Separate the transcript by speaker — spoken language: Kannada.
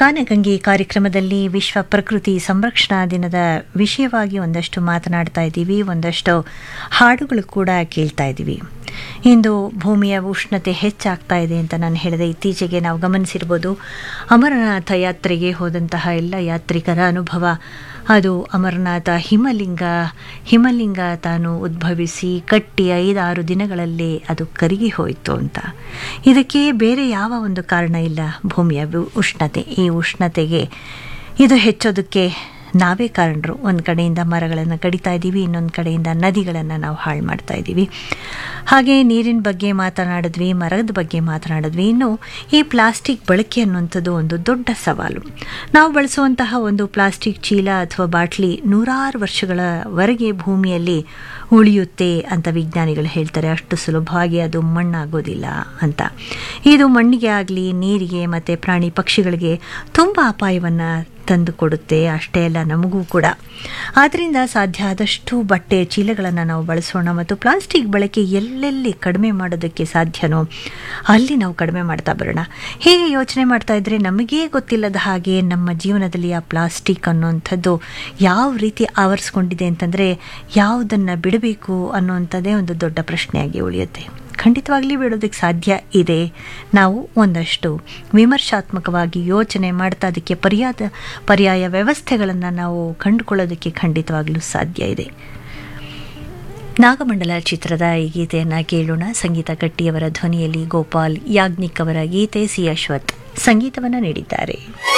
Speaker 1: ಗಾನಗಂಗೆ ಕಾರ್ಯಕ್ರಮದಲ್ಲಿ ವಿಶ್ವ ಪ್ರಕೃತಿ ಸಂರಕ್ಷಣಾ ದಿನದ ವಿಷಯವಾಗಿ ಒಂದಷ್ಟು ಮಾತನಾಡ್ತಾ ಇದ್ದೀವಿ ಒಂದಷ್ಟು ಹಾಡುಗಳು ಕೂಡ ಕೇಳ್ತಾ ಇದ್ದೀವಿ ಇಂದು ಭೂಮಿಯ ಉಷ್ಣತೆ ಹೆಚ್ಚಾಗ್ತಾ ಇದೆ ಅಂತ ನಾನು ಹೇಳಿದೆ ಇತ್ತೀಚೆಗೆ ನಾವು ಗಮನಿಸಿರ್ಬೋದು ಅಮರನಾಥ ಯಾತ್ರೆಗೆ ಹೋದಂತಹ ಎಲ್ಲ ಯಾತ್ರಿಕರ ಅನುಭವ ಅದು ಅಮರನಾಥ ಹಿಮಲಿಂಗ ಹಿಮಲಿಂಗ ತಾನು ಉದ್ಭವಿಸಿ ಕಟ್ಟಿ ಐದಾರು ದಿನಗಳಲ್ಲೇ ಅದು ಕರಗಿ ಹೋಯಿತು ಅಂತ ಇದಕ್ಕೆ ಬೇರೆ ಯಾವ ಒಂದು ಕಾರಣ ಇಲ್ಲ ಭೂಮಿಯ ಉಷ್ಣತೆ ಈ ಉಷ್ಣತೆಗೆ ಇದು ಹೆಚ್ಚೋದಕ್ಕೆ ನಾವೇ ಕಾರಣರು ಒಂದು ಕಡೆಯಿಂದ ಮರಗಳನ್ನು ಕಡಿತಾ ಇದ್ದೀವಿ ಇನ್ನೊಂದು ಕಡೆಯಿಂದ ನದಿಗಳನ್ನು ನಾವು ಹಾಳು ಮಾಡ್ತಾ ಇದ್ದೀವಿ ಹಾಗೆ ನೀರಿನ ಬಗ್ಗೆ ಮಾತನಾಡಿದ್ವಿ ಮರದ ಬಗ್ಗೆ ಮಾತನಾಡಿದ್ವಿ ಇನ್ನು ಈ ಪ್ಲಾಸ್ಟಿಕ್ ಬಳಕೆ ಅನ್ನುವಂಥದ್ದು ಒಂದು ದೊಡ್ಡ ಸವಾಲು ನಾವು ಬಳಸುವಂತಹ ಒಂದು ಪ್ಲಾಸ್ಟಿಕ್ ಚೀಲ ಅಥವಾ ಬಾಟ್ಲಿ ನೂರಾರು ವರ್ಷಗಳವರೆಗೆ ಭೂಮಿಯಲ್ಲಿ ಉಳಿಯುತ್ತೆ ಅಂತ ವಿಜ್ಞಾನಿಗಳು ಹೇಳ್ತಾರೆ ಅಷ್ಟು ಸುಲಭವಾಗಿ ಅದು ಮಣ್ಣಾಗೋದಿಲ್ಲ ಅಂತ ಇದು ಮಣ್ಣಿಗೆ ಆಗಲಿ ನೀರಿಗೆ ಮತ್ತು ಪ್ರಾಣಿ ಪಕ್ಷಿಗಳಿಗೆ ತುಂಬ ಅಪಾಯವನ್ನು ತಂದು ಕೊಡುತ್ತೆ ಅಷ್ಟೇ ಅಲ್ಲ ನಮಗೂ ಕೂಡ ಆದ್ದರಿಂದ ಸಾಧ್ಯ ಆದಷ್ಟು ಬಟ್ಟೆ ಚೀಲಗಳನ್ನು ನಾವು ಬಳಸೋಣ ಮತ್ತು ಪ್ಲಾಸ್ಟಿಕ್ ಬಳಕೆ ಎಲ್ಲೆಲ್ಲಿ ಕಡಿಮೆ ಮಾಡೋದಕ್ಕೆ ಸಾಧ್ಯನೋ ಅಲ್ಲಿ ನಾವು ಕಡಿಮೆ ಮಾಡ್ತಾ ಬರೋಣ ಹೀಗೆ ಯೋಚನೆ ಮಾಡ್ತಾ ಇದ್ದರೆ ನಮಗೇ ಗೊತ್ತಿಲ್ಲದ ಹಾಗೆ ನಮ್ಮ ಜೀವನದಲ್ಲಿ ಆ ಪ್ಲಾಸ್ಟಿಕ್ ಅನ್ನೋವಂಥದ್ದು ಯಾವ ರೀತಿ ಆವರಿಸ್ಕೊಂಡಿದೆ ಅಂತಂದರೆ ಯಾವುದನ್ನು ಬಿಡಬೇಕು ಅನ್ನೋವಂಥದ್ದೇ ಒಂದು ದೊಡ್ಡ ಪ್ರಶ್ನೆಯಾಗಿ ಉಳಿಯುತ್ತೆ ಖಂಡಿತವಾಗ್ಲಿ ಬಿಡೋದಕ್ಕೆ ಸಾಧ್ಯ ಇದೆ ನಾವು ಒಂದಷ್ಟು ವಿಮರ್ಶಾತ್ಮಕವಾಗಿ ಯೋಚನೆ ಮಾಡ್ತಾ ಅದಕ್ಕೆ ಪರ್ಯಾದ ಪರ್ಯಾಯ ವ್ಯವಸ್ಥೆಗಳನ್ನು ನಾವು ಕಂಡುಕೊಳ್ಳೋದಕ್ಕೆ ಖಂಡಿತವಾಗಲೂ ಸಾಧ್ಯ ಇದೆ ನಾಗಮಂಡಲ ಚಿತ್ರದ ಈ ಗೀತೆಯನ್ನು ಕೇಳೋಣ ಸಂಗೀತ ಕಟ್ಟಿಯವರ ಧ್ವನಿಯಲ್ಲಿ ಗೋಪಾಲ್ ಯಾಜ್ಞಿಕ್ ಅವರ ಗೀತೆ ಸಿ ಅಶ್ವಥ್ ಸಂಗೀತವನ್ನು ನೀಡಿದ್ದಾರೆ